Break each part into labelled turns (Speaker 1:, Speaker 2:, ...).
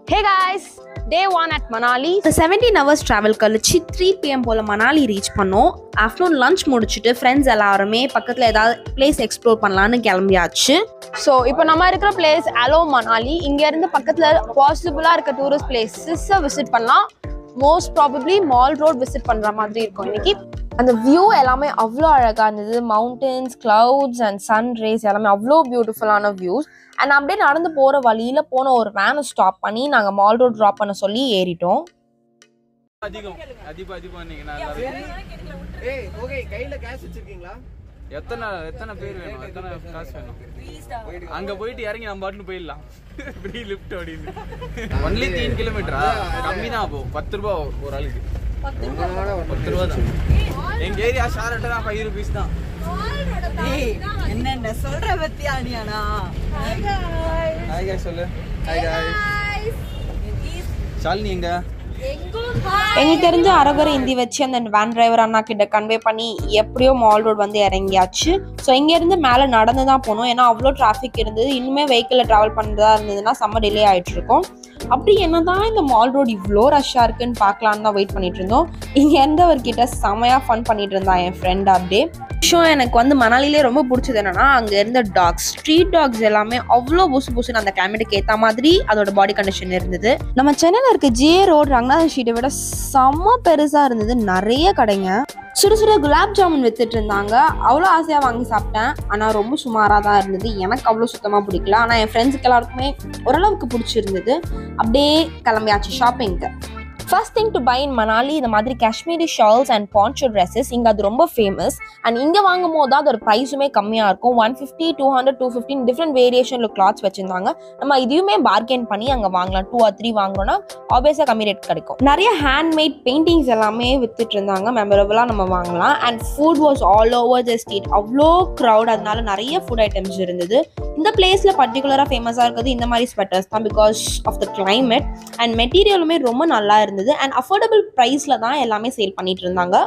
Speaker 1: hey guys day one at Manali
Speaker 2: seventeen hours travel கழிச்சு three PM போல் Manali reach பண்ணோம் afternoon lunch முடிச்சுட்டு friends எல்லாருமே பக்கத்தில் ஏதாவது பிளேஸ் எக்ஸ்ப்ளோர் பண்ணலான்னு கிளம்பியாச்சு
Speaker 1: ஸோ இப்போ நம்ம இருக்கிற பிளேஸ் அலோ மணாலி இங்கேருந்து பக்கத்தில் பாசிபிளாக இருக்க டூரிஸ்ட் பிளேசஸை விசிட் பண்ணலாம் most probably mall road visit பண்ணுற மாதிரி இருக்கும் இன்னைக்கு அந்த வியூ எல்லாமே அவ்வளோ அழகாக இருந்தது mountains clouds and sun rays எல்லாமே அவ்வளோ பியூட்டிஃபுல்லான வியூஸ் அண்ட் அப்படியே நடந்து போகிற வழியில் போன ஒரு வேனை ஸ்டாப் பண்ணி நாங்கள் மால் ரோட் ட்ராப் பண்ண சொல்லி ஏறிட்டோம்
Speaker 3: அதிகம் அதிகம் அதிகம் பண்ணீங்கன்னா எல்லாரும்
Speaker 4: ஏய் ஓகே கையில கேஷ் வச்சிருக்கீங்களா
Speaker 3: எத்தனை எத்தனை பேர் வேணும் எத்தனை காசு வேணும் அங்க போயிட்டு இறங்கி நம்ம பாட்டுன்னு போயிடலாம் ஃப்ரீ லிஃப்ட் அப்படின்னு ஒன்லி தீன் கிலோமீட்டரா கம்மி தான் அப்போ பத்து ரூபா ஒரு ஆளுக்கு பத்து ரூபா தான் எங்க ஏரியா ஷார்ட்டா தான் ஃபைவ் ருபீஸ் தான்
Speaker 5: என்னென்ன சொல்ற பத்தியா அனியானா
Speaker 3: ஹாய் காய் சொல்லு ஹாய் காய் ஷாலினி எங்க
Speaker 2: எங்களுக்கு தெரிஞ்ச அரகுர ஹிந்தி வச்சு அந்த வேன் டிரைவர் அண்ணா கிட்ட கன்வே பண்ணி எப்படியோ மால் ரோட் வந்து இறங்கியாச்சு ஸோ இங்கேருந்து மேலே நடந்து தான் போகணும் ஏன்னா அவ்வளோ டிராஃபிக் இருந்தது இன்னுமே வெஹிக்கிளில் ட்ராவல் பண்ணுறதா இருந்ததுன்னா செம்ம டிலே ஆகிட்டு இருக்கும் அப்படி என்னதான் இந்த மால் ரோடு இவ்வளோ ரஷ்ஷாக இருக்குன்னு பார்க்கலான்னு தான் வெயிட் பண்ணிட்டு இருந்தோம் இங்கே இருந்தவர்கிட்ட செமையாக ஃபன் பண்ணிட்டு இருந்தான் என் ஃப்ரெண்ட் அப்படியே விஷயம் எனக்கு வந்து மணாலிலே ரொம்ப பிடிச்சது என்னன்னா அங்கே இருந்த டாக்ஸ் ஸ்ட்ரீட் டாக்ஸ் எல்லாமே அவ்வளோ புசு புசுன்னு அந்த கிளைமேட்டுக்கு ஏற்ற மாதிரி அதோட பாடி கண்டிஷன் இருந்தது நம்ம சென்னையில் இருக்க ஜே ரோட் ரங்கநாதன் ஸ்ட்ரீட்டை விட செம்ம பெருசாக இருந்தது நிறைய கடைங்க சுட சுட குலாப் ஜாமுன் வித்துட்டு இருந்தாங்க அவ்வளோ ஆசையாக வாங்கி சாப்பிட்டேன் ஆனால் ரொம்ப சுமாராக தான் இருந்தது எனக்கு அவ்வளோ சுத்தமாக பிடிக்கல ஆனால் என் ஃப்ரெண்ட்ஸுக்கு எல்லாருக்குமே ஓரளவுக்கு பிடிச்சிருந்தது அப்படியே கிளம்பியாச்சு ஷாப்பிங்க்கு first thing to buy in Manali இந்த மாதிரி Kashmiri shawls and poncho dresses இங்கே அது ரொம்ப ஃபேமஸ் அண்ட் இங்கே வாங்கும் போது தான் அதோட ப்ரைஸுமே கம்மியாக இருக்கும் one fifty two hundred two fifty different வேரியேஷனில் கிளாத்ஸ் வச்சுருந்தாங்க நம்ம இதையுமே பார்கெயின் பண்ணி அங்கே வாங்கலாம் டூ ஆர் த்ரீ வாங்கினோன்னா ஆப்வியஸாக கம்மி ரேட் கிடைக்கும் நிறைய ஹேண்ட்மேட் பெயிண்டிங்ஸ் எல்லாமே வித்துட்டு இருந்தாங்க மெமரபுளாக நம்ம வாங்கலாம் and food was all over the street அவ்வளோ க்ரௌட் அதனால நிறைய ஃபுட் ஐட்டம்ஸ் இருந்தது இந்த பிளேஸில் பர்டிகுலராக ஃபேமஸாக இருக்கிறது இந்த மாதிரி ஸ்வெட்டர்ஸ் தான் because of the climate and மெட்டீரியலுமே ரொம்ப நல்லா இருந்தது அண்ட் அஃபோர்டபுள் ப்ரைஸில் தான் எல்லாமே சேல் பண்ணிட்டு இருந்தாங்க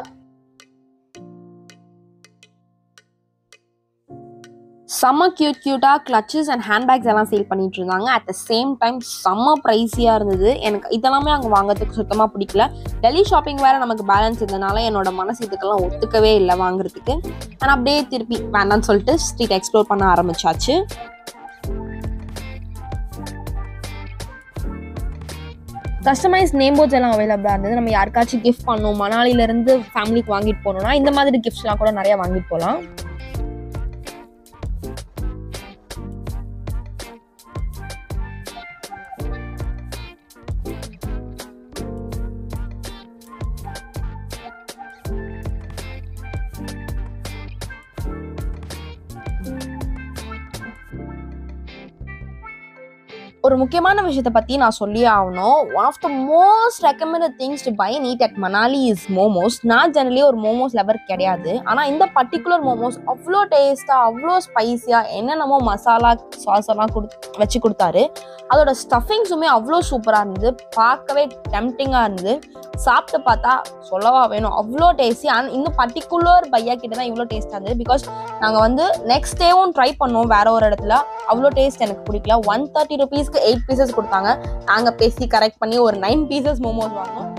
Speaker 2: செம்ம க்யூட் க்யூட்டாக கிளச்சஸ் அண்ட் ஹேண்ட்பேக்ஸ் எல்லாம் சேல் பண்ணிட்டு இருந்தாங்க அட் த சேம் டைம் செம்ம ப்ரைஸியாக இருந்தது எனக்கு இதெல்லாமே அங்கே வாங்குறதுக்கு சுத்தமாக பிடிக்கல டெல்லி ஷாப்பிங் வேறு நமக்கு பேலன்ஸ் இருந்தனால என்னோட மனசு இதுக்கெல்லாம் ஒத்துக்கவே இல்லை வாங்குறதுக்கு ஆனால் அப்படியே திருப்பி வேண்டாம்னு சொல்லிட்டு ஸ்ட்ரீட் எக்ஸ்ப்ளோர் பண்ண ஆரம்பிச்சாச்சு கஸ்டமைஸ் நேம் போர்ட்ஸ் எல்லாம் அவைலபிளாக இருந்தது நம்ம யாருக்காச்சும் கிஃப்ட் பண்ணணும் மணாலிலேருந்து ஃபேமிலிக்கு வாங்கிட்டு போகணும்னா இந்த மாதிரி கிஃப்ட்ஸ்லாம் கூட நிறைய வாங்கிட்டு போகலாம் ஒரு முக்கியமான விஷயத்தை பற்றி நான் சொல்லியே ஆகணும் one of the most recommended things to buy need at Manali is momos நான் ஜெனரலி ஒரு மோமோஸ் லெவர் கிடையாது ஆனால் இந்த பர்டிகுலர் மோமோஸ் அவ்வளோ டேஸ்ட்டாக அவ்வளோ ஸ்பைஸியாக என்னென்னமோ மசாலா சாஸ் எல்லாம் கொடு வச்சு கொடுத்தாரு அதோட ஸ்டஃபிங்ஸுமே அவ்வளோ சூப்பராக இருந்தது பார்க்கவே டெம்டிங்காக இருந்தது சாப்பிட்டு பார்த்தா சொல்லவா வேணும் அவ்வளோ டேஸ்டி அண்ட் இந்த பர்டிகுலர் பையா கிட்ட தான் இவ்வளோ டேஸ்ட்டாக இருந்தது பிகாஸ் நாங்கள் வந்து நெக்ஸ்ட் டேவும் ட்ரை பண்ணோம் வேற ஒரு இடத்துல அவ்வளோ டேஸ்ட் எனக்கு பிடிக்கல ஒன் தேர்ட்டி ருபீஸ்க்கு எயிட் பீசஸ் கொடுத்தாங்க நாங்கள் பேசி கரெக்ட் பண்ணி ஒரு நைன் பீசஸ் மோமோஸ் வாங்கினோம்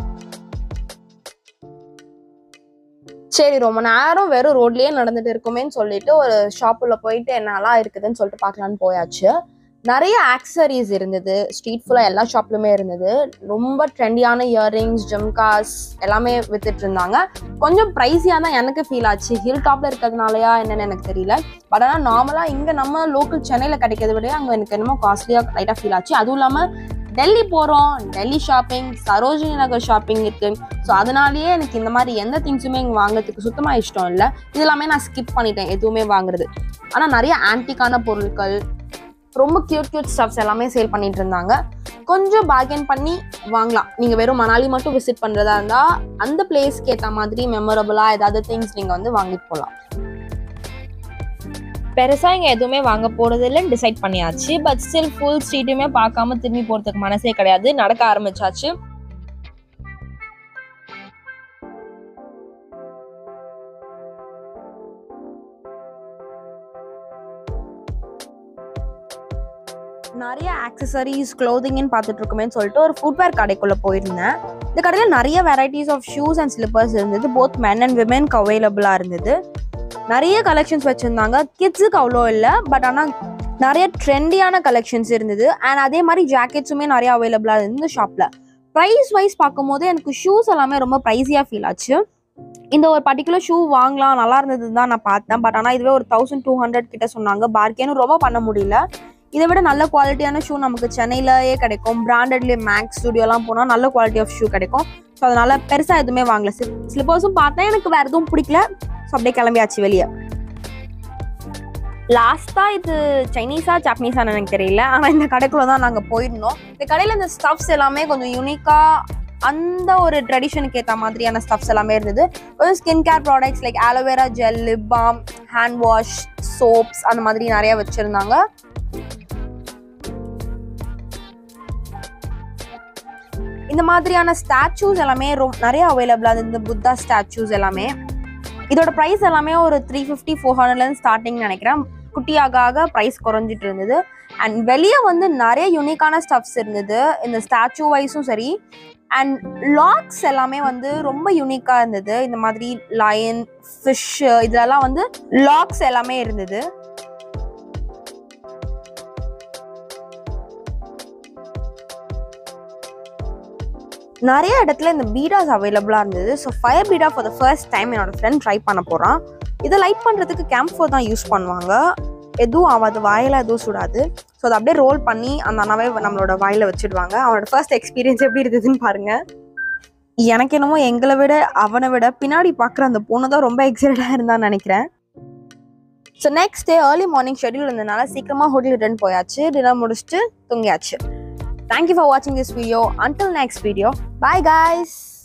Speaker 2: சரி ரொம்ப நேரம் வெறும் ரோட்லயே நடந்துட்டு இருக்குமேன்னு சொல்லிட்டு ஒரு ஷாப்புல போயிட்டு என்னெல்லாம் இருக்குதுன்னு சொல்லிட்டு பார்க்கலான்னு போயாச்சு நிறைய ஆக்சரிஸ் இருந்தது ஸ்ட்ரீட் ஃபுல்லாக எல்லா ஷாப்லையுமே இருந்தது ரொம்ப ட்ரெண்டியான இயரிங்ஸ் ஜிம்காஸ் எல்லாமே வித்துட்டு இருந்தாங்க கொஞ்சம் ப்ரைஸியாக தான் எனக்கு ஃபீல் ஆச்சு ஹில் டாப்ல இருக்கிறதுனாலயா என்னன்னு எனக்கு தெரியல பட் ஆனால் நார்மலாக இங்கே நம்ம லோக்கல் சென்னையில் கிடைக்கிறத விட அங்கே எனக்கு என்னமோ காஸ்ட்லியாக லைட்டாக ஃபீல் ஆச்சு அதுவும் இல்லாமல் டெல்லி போகிறோம் டெல்லி ஷாப்பிங் சரோஜினி நகர் ஷாப்பிங் இருக்கு ஸோ அதனாலேயே எனக்கு இந்த மாதிரி எந்த திங்ஸுமே இங்கே வாங்குறதுக்கு சுத்தமாக இஷ்டம் இல்லை இது எல்லாமே நான் ஸ்கிப் பண்ணிட்டேன் எதுவுமே வாங்குறது ஆனால் நிறைய ஆன்டிக்கான பொருட்கள் ரொம்ப கியூட் கியூட் ஸ்டப்ஸ் எல்லாமே சேல் பண்ணிட்டு இருந்தாங்க கொஞ்சம் பார்கெயின் பண்ணி வாங்கலாம் நீங்கள் வெறும் மணாலி மட்டும் விசிட் பண்ணுறதா இருந்தால் அந்த பிளேஸ்க்கு ஏற்ற மாதிரி மெமரபுளாக ஏதாவது திங்ஸ் நீங்கள் வந்து வாங்கிட்டு போகலாம் பெருசாக இங்கே எதுவுமே வாங்க போகிறது இல்லைன்னு டிசைட் பண்ணியாச்சு பட் ஸ்டில் ஃபுல் ஸ்ட்ரீட்டுமே பார்க்காம திரும்பி போகிறதுக்கு மனசே கிடையாது நடக்க ஆரம்பிச்சாச்சு நிறைய அக்சசரிஸ் க்ளோதிங்னு பார்த்துட்டு இருக்கோமேன்னு சொல்லிட்டு ஒரு ஃபுட்வேர் கடைக்குள்ளே போயிருந்தேன் இந்த கடையில் நிறைய varieties of shoes and slippers இருந்தது போத் மென் அண்ட் விமென்க்கு அவைலபிளாக இருந்தது நிறைய கலெக்ஷன்ஸ் வச்சுருந்தாங்க கிட்ஸுக்கு அவ்வளோ இல்லை பட் ஆனால் நிறைய ட்ரெண்டியான கலெக்ஷன்ஸ் இருந்தது அண்ட் அதே மாதிரி ஜாக்கெட்ஸுமே நிறைய அவைலபிளாக இருந்தது இந்த ஷாப்பில் ப்ரைஸ் வைஸ் பார்க்கும்போது எனக்கு ஷூஸ் எல்லாமே ரொம்ப ப்ரைஸியாக ஃபீல் ஆச்சு இந்த ஒரு பர்டிகுலர் ஷூ வாங்கலாம் நல்லா இருந்தது தான் நான் பார்த்தேன் பட் ஆனால் இதுவே ஒரு தௌசண்ட் டூ ஹண்ட்ரட் கிட்ட சொன்னாங்க பார்கேனும் ரொம்ப பண்ண முடியல இதை விட நல்ல குவாலிட்டியான ஷூ நமக்கு சென்னையிலேயே கிடைக்கும் பிராண்டட்லேயே மேக்ஸ் ஸ்டுடியோலாம் போனால் நல்ல குவாலிட்டி ஆஃப் ஷூ கிடைக்கும் ஸோ அதனால பெருசாக எதுவுமே வாங்கல ஸ்லிப்பர்ஸும் பார்த்தேன் எனக்கு வேறு எதுவும் பிடிக்கல ஸோ அப்படியே கிளம்பியாச்சு வெளியே லாஸ்ட்டாக இது சைனீஸா ஜாப்பனீஸான்னு எனக்கு தெரியல ஆனால் இந்த கடைக்குள்ள தான் நாங்கள் போயிருந்தோம் இந்த கடையில் இந்த ஸ்டஃப்ஸ் எல்லாமே கொஞ்சம் யூனிக்காக அந்த ஒரு ட்ரெடிஷனுக்கு ஏற்ற மாதிரியான ஸ்டஃப்ஸ் எல்லாமே இருந்தது ஒரு skin care products like aloe vera gel lip balm hand wash soaps அந்த மாதிரி நிறைய வச்சுருந்தாங்க இந்த மாதிரியான ஸ்டாச்சூஸ் எல்லாமே ரொம்ப நிறைய அவைலபிளாக இந்த புத்தா ஸ்டாச்சூஸ் எல்லாமே இதோட ப்ரைஸ் எல்லாமே ஒரு த்ரீ ஃபிஃப்டி ஃபோர் ஹண்ட்ரட்லேருந்து ஸ்டார்டிங் நினைக்கிறேன் குட்டியாக ஆக ப்ரைஸ் குறைஞ்சிட்டு இருந்தது அண்ட் வெளியே வந்து நிறைய யூனிக்கான ஸ்டஃப்ஸ் இருந்தது இந்த ஸ்டாச்சு வைஸும் சரி அண்ட் லாக்ஸ் எல்லாமே வந்து ரொம்ப யூனிக்காக இருந்தது இந்த மாதிரி லயன் ஃபிஷ் இதெல்லாம் வந்து லாக்ஸ் எல்லாமே இருந்தது நிறைய இடத்துல இந்த பீடாஸ் அவைலபிளாக இருந்தது ஸோ ஃபயர் பீடா ஃபார் த ஃபர்ஸ்ட் டைம் என்னோட ஃப்ரெண்ட் ட்ரை பண்ண போகிறான் இதை லைட் பண்ணுறதுக்கு கேம்ஃபோர் தான் யூஸ் பண்ணுவாங்க எதுவும் ஆகாது வாயில் எதுவும் சுடாது ஸோ அதை அப்படியே ரோல் பண்ணி அந்த அண்ணாவே நம்மளோட வாயில் வச்சுடுவாங்க அவனோட ஃபர்ஸ்ட் எக்ஸ்பீரியன்ஸ் எப்படி இருந்ததுன்னு பாருங்க எனக்கு என்னமோ எங்களை விட அவனை விட பின்னாடி பார்க்குற அந்த பொண்ணு தான் ரொம்ப எக்ஸைட்டடாக இருந்தான்னு நினைக்கிறேன் so next day early morning schedule இருந்ததுனால சீக்கிரமாக ஹோட்டல் ரிட்டர்ன் போயாச்சு டின்னர் முடிச்சுட்டு தூங்கியாச்சு தேங்க்யூ ஃபார் வாட்சிங் this video until next video bye guys